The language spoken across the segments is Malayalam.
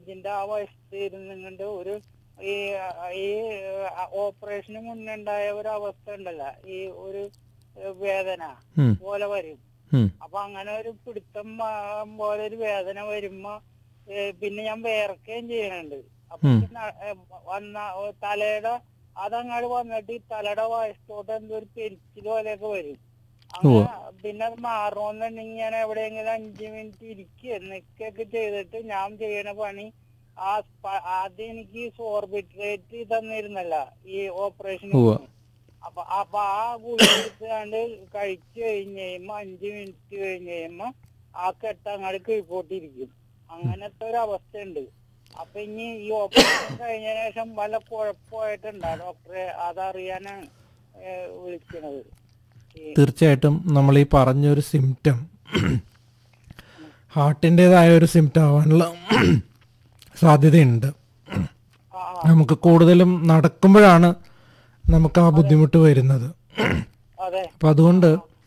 ഇതിന്റെ ആ വയസ്സ് ഇരുന്നുകൊണ്ട് ഒരു ഈ ഈ ഓപ്പറേഷന് മുന്നേ ഉണ്ടായ ഒരു അവസ്ഥ ഉണ്ടല്ല ഈ ഒരു ഏഹ്, വേദന ഉം, പോലെ വരും ഉം. അപ്പൊ അങ്ങനെ ഒരു പിടുത്തം ആ- പോലെ ഒരു വേദന വരുമ്പോ ഏഹ്, പിന്നെ ഞാൻ വേർക്കുകയും ചെയ്യുന്നുണ്ട് അപ്പൊ ഉം. പിന്നെ, ഏഹ്, വന്ന ഓ, തലയുടെ അതങ്ങാട് വന്നിട്ട് ഈ തലയുടെ വയസ്സോട്ട് എന്തോ ഒരു പെരിച്ചിൽ പോലെയൊക്കെ വരും അങ്ങനെ പിന്നെ അത് മാറണമെന്നുണ്ടെങ്കിൽ ഞാൻ എവിടെയെങ്കിലും അഞ്ചു മിനിറ്റ് ഇരിക്കുക നിൽക്കുകയൊക്കെ ചെയ്തിട്ട് ഞാൻ ചെയ്യണ പണി ആ സ്പ- ആദ്യം എനിക്ക് സോർബിട്രേറ്റ് തന്നിരുന്നല്ല ഈ ഓപ്പറേഷൻ ഉവ്വ. അപ്പൊ അപ്പൊ ആ ഗുളിക എടുത്തുകൊണ്ട് കഴിച്ചു കഴിഞ്ഞ് കഴിയുമ്പോ അഞ്ചു മിനിറ്റ് കഴിഞ്ഞ് കഴിയുമ്പോ ആ കെട്ട് അങ്ങോട്ട് കീഴ്പോട്ടിരിക്കും അങ്ങനത്തെ ഒരു അവസ്ഥയുണ്ട് അപ്പൊ ഇനി ഈ ഓപ്പറേഷൻ കഴിഞ്ഞ ശേഷം വല്ല കുഴപ്പമായിട്ടുണ്ടോ ഡോക്ടറെ അതറിയാനാണ് ഏഹ്, വിളിക്കണത് ഈ- തീർച്ചയായിട്ടും നമ്മൾ ഈ പറഞ്ഞൊരു സിംറ്റം ഹാർട്ടിൻ്റെതായ ഒരു സിംറ്റം ആവാനുള്ള സാധ്യതയുണ്ട് ആ, ആ, നമുക്ക് കൂടുതലും നടക്കുമ്പോഴാണ് നമുക്ക് ആ ബുദ്ധിമുട്ട് വരുന്നത് അതെ അപ്പം അതുകൊണ്ട്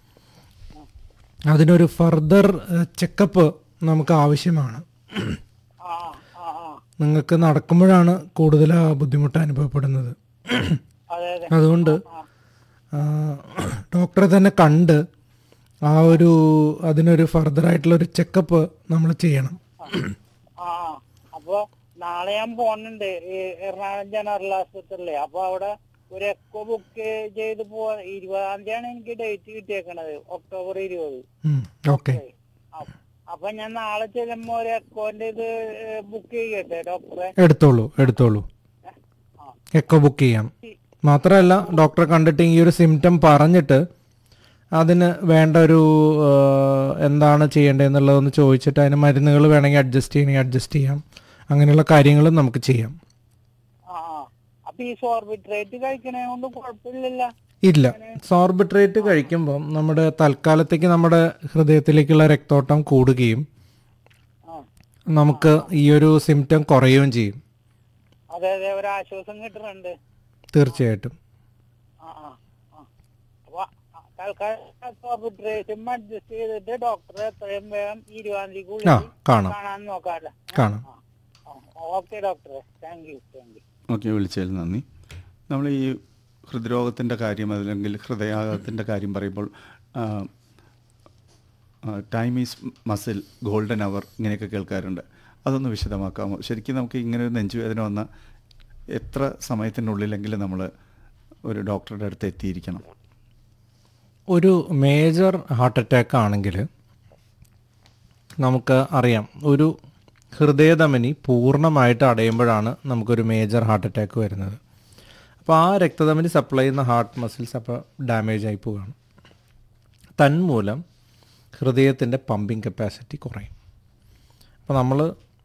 അതിനൊരു ഫർദർ ചെക്കപ്പ് നമുക്ക് ആവശ്യമാണ് ആ ആ ആ നിങ്ങൾക്ക് നടക്കുമ്പോഴാണ് കൂടുതൽ ആ ബുദ്ധിമുട്ട് അനുഭവപ്പെടുന്നത് അതെ അതെ അതുകൊണ്ട് ആ ആ, ഡോക്ടറെ തന്നെ കണ്ട് ആ ഒരു അതിനൊരു ഫർദർ ആയിട്ടുള്ള ഒരു ചെക്കപ്പ് നമ്മൾ ചെയ്യണം ആ അപ്പൊ നാളെ ഞാൻ പോണുണ്ട് ഈ എറണാകുളം ജനറൽ ആശുപത്രിയിലെ അപ്പൊ അവിടെ ഒരു എക്കോ ബുക്ക് ചെയ്ത് പോവാ ഇരുപതാം തീയതിയാണ് എനിക്ക് ഡേറ്റ് കിട്ടിയേക്കണത് ഒക്ടോബർ ഇരുപത് ഓക്കെ അ- അപ്പൊ ഞാൻ നാളെ ചെല്ലുമ്പോ ഒരു എക്കോന്റെ ഇത് ബുക്ക് ചെയ്യട്ടെ ഡോക്ടറെ എടുത്തോളൂ എടുത്തോളൂ ആ എക്കോ ബുക്ക് ചെയ്യാം മാത്രമല്ല ഡോക്ടറെ കണ്ടിട്ട് ഈ ഒരു സിംറ്റം പറഞ്ഞിട്ട് അതിന് വേണ്ട ഒരു ആ, എന്താണ് ചെയ്യേണ്ടതെന്നുള്ളതൊന്ന് ചോദിച്ചിട്ട് അതിന് മരുന്നുകൾ വേണമെങ്കിൽ അഡ്ജസ്റ്റ് ചെയ്യണമെങ്കിൽ അഡ്ജസ്റ്റ് ചെയ്യാം അങ്ങനെയുള്ള കാര്യങ്ങളും നമുക്ക് ചെയ്യാം ആ ആ. അപ്പൊ ഈ സോർബിട്രേറ്റ് കഴിക്കണേ കൊണ്ട് കുഴപ്പമില്ലല്ലോ ഇല്ല സോർബിട്രേറ്റ് കഴിക്കുമ്പോൾ നമ്മുടെ തൽക്കാലത്തേക്ക് നമ്മുടെ ഹൃദയത്തിലേക്കുള്ള രക്തോട്ടം കൂടുകയും ആ നമുക്ക് ഈ ഒരു സിംറ്റം കുറയുകയും ചെയ്യും അതെ അതെ ഒരു ആശ്വാസം കിട്ടുന്നുണ്ട് തീർച്ചയായിട്ടും ആ ആ ആ. അപ്പൊ ആ, തൽക്കാലം സോർബിട്രേറ്റും അഡ്ജസ്റ്റ് ചെയ്തിട്ട് ഡോക്ടറെ എത്രയും വേഗം ഇരുപതാം തീയതിക്കുള്ളിൽ ആ കാണാം കാണാൻ നോക്കാമല്ലോ കാണാം ഓക്കെ ഡോക്ടറെ thank you thank you okay വിളിച്ചതിൽ നന്ദി നമ്മൾ ഈ ഹൃദ്രോഗത്തിൻ്റെ കാര്യം അല്ലെങ്കിൽ ഹൃദയാഘാതത്തിൻ്റെ കാര്യം പറയുമ്പോൾ time is muscle golden hour ഇങ്ങനെയൊക്കെ കേൾക്കാറുണ്ട് അതൊന്ന് വിശദമാക്കാമോ ശരിക്കും നമുക്ക് ഇങ്ങനെ ഒരു നെഞ്ചുവേദന വന്ന എത്ര സമയത്തിനുള്ളിലെങ്കിലും നമ്മൾ ഒരു ഡോക്ടറുടെ അടുത്ത് എത്തിയിരിക്കണം ഒരു മേജർ ഹാർട്ട് അറ്റാക്ക് ആണെങ്കിൽ നമുക്ക് അറിയാം ഒരു ഹൃദയധമനി പൂർണ്ണമായിട്ട് അടയുമ്പോഴാണ് നമുക്കൊരു മേജർ ഹാർട്ട് അറ്റാക്ക് വരുന്നത് അപ്പോൾ ആ രക്തധമനി സപ്ലൈ ചെയ്യുന്ന ഹാർട്ട് മസിൽസ് അപ്പോൾ ഡാമേജ് ആയി പോവുകയാണ് തന്മൂലം ഹൃദയത്തിൻ്റെ പമ്പിങ് കപ്പാസിറ്റി കുറയും അപ്പോൾ നമ്മൾ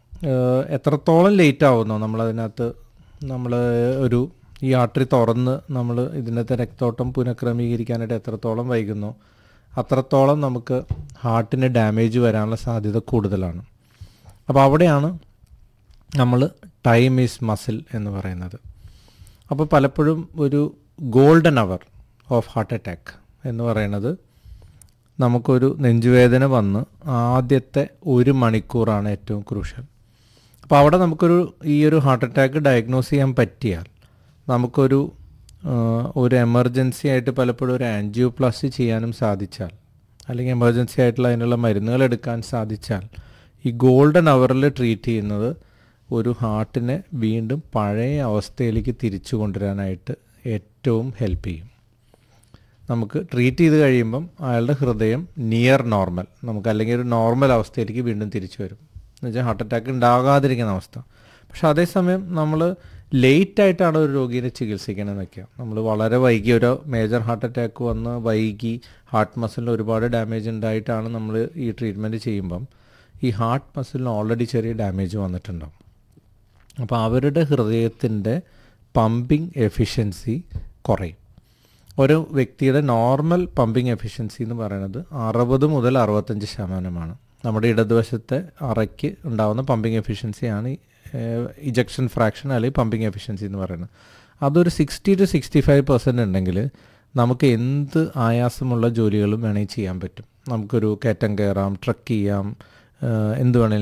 എത്രത്തോളം ലേറ്റ് ആവുന്നോ നമ്മളതിനകത്ത് നമ്മൾ ഒരു ഈ ആർട്ടറി തുറന്ന് നമ്മൾ ഇതിനകത്ത് രക്തോട്ടം പുനഃക്രമീകരിക്കാനായിട്ട് എത്രത്തോളം വൈകുന്നോ അത്രത്തോളം നമുക്ക് ഹാർട്ടിന് ഡാമേജ് വരാനുള്ള സാധ്യത കൂടുതലാണ് അപ്പോൾ അവിടെയാണ് നമ്മൾ ടൈം ഈസ് മസിൽ എന്ന് പറയുന്നത് അപ്പോൾ പലപ്പോഴും ഒരു golden hour of heart attack എന്ന് പറയുന്നത് നമുക്കൊരു നെഞ്ചുവേദന വന്ന് ആദ്യത്തെ ഒരു മണിക്കൂറാണ് ഏറ്റവും ക്രൂഷ്യൽ അപ്പോൾ അവിടെ നമുക്കൊരു ഈ ഒരു ഹാർട്ട് അറ്റാക്ക് ഡയഗ്നോസ് ചെയ്യാൻ പറ്റിയാൽ നമുക്കൊരു ആ, ഒരു എമർജൻസി ആയിട്ട് പലപ്പോഴും ഒരു ആൻജിയോപ്ലാസ്റ്റി ചെയ്യാനും സാധിച്ചാൽ അല്ലെങ്കിൽ എമർജൻസി ആയിട്ടുള്ള അതിനുള്ള മരുന്നുകൾ എടുക്കാൻ സാധിച്ചാൽ ഈ ഗോൾഡൻ അവറിൽ ട്രീറ്റ് ചെയ്യുന്നത് ഒരു ഹാർട്ടിനെ വീണ്ടും പഴയ അവസ്ഥയിലേക്ക് തിരിച്ചു കൊണ്ടുവരാനായിട്ട് ഏറ്റവും ഹെൽപ്പ് ചെയ്യും നമുക്ക് ട്രീറ്റ് ചെയ്ത് കഴിയുമ്പം അയാളുടെ ഹൃദയം നിയർ നോർമൽ നമുക്ക് അല്ലെങ്കിൽ ഒരു നോർമൽ അവസ്ഥയിലേക്ക് വീണ്ടും തിരിച്ചു വരും എന്ന് വെച്ചാൽ ഹാർട്ട് അറ്റാക്ക് ഉണ്ടാകാതിരിക്കുന്ന അവസ്ഥ പക്ഷെ അതേസമയം നമ്മൾ ലേറ്റ് ആയിട്ടാണ് ഒരു രോഗിയെ ചികിത്സിക്കണമെന്ന് വെക്കുക നമ്മൾ വളരെ വൈകി ഒരു മേജർ ഹാർട്ട് അറ്റാക്ക് വന്ന് വൈകി ഹാർട്ട് മസിലിന് ഒരുപാട് ഡാമേജ് ഉണ്ടായിട്ടാണ് നമ്മൾ ഈ ട്രീറ്റ്മെൻറ്റ് ചെയ്യുമ്പം ഈ ഹാർട്ട് മസിലിന് ഓൾറെഡി ചെറിയ ഡാമേജ് വന്നിട്ടുണ്ടാവും അപ്പോൾ അവരുടെ ഹൃദയത്തിൻ്റെ പമ്പിങ് എഫിഷ്യൻസി കുറയും ഒരു വ്യക്തിയുടെ നോർമൽ പമ്പിങ് എഫിഷ്യൻസി എന്ന് പറയുന്നത് അറുപത് മുതൽ അറുപത്തഞ്ച് ശതമാനമാണ് നമ്മുടെ ഇടതുവശത്തെ അറയ്ക്ക് ഉണ്ടാകുന്ന പമ്പിങ് എഫിഷ്യൻസിയാണ് ഇജക്ഷൻ ഫ്രാക്ഷൻ അല്ലെങ്കിൽ പമ്പിങ് എഫിഷ്യൻസി എന്ന് പറയുന്നത് അതൊരു sixty two sixty five percent ഉണ്ടെങ്കിൽ നമുക്ക് എന്ത് ആയാസമുള്ള ജോലികളും വേണമെങ്കിൽ ചെയ്യാൻ പറ്റും നമുക്കൊരു കയറ്റം കയറാം ട്രക്ക് ചെയ്യാം ഏഹ് എന്ത് വേണമെങ്കിലും